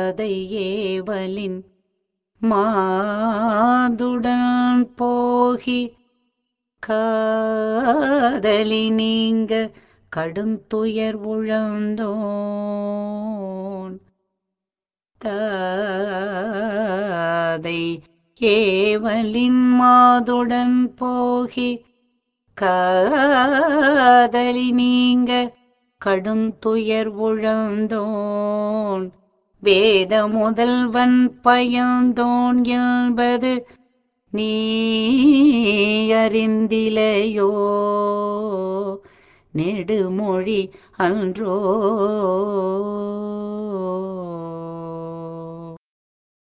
காதை ஏவலின் மாதுடன் போகி காதலி நீங்க கடுந்துயர் உழந்தோன் தாதை ஏவலின் மாதுடன் போகி காதலி நீங்க கடுந்துயர் உழந்தோன் வேத முதல்வன் பயந்தோன் என்பது நீ அறிந்திலையோ நெடுமொழி அன்றோ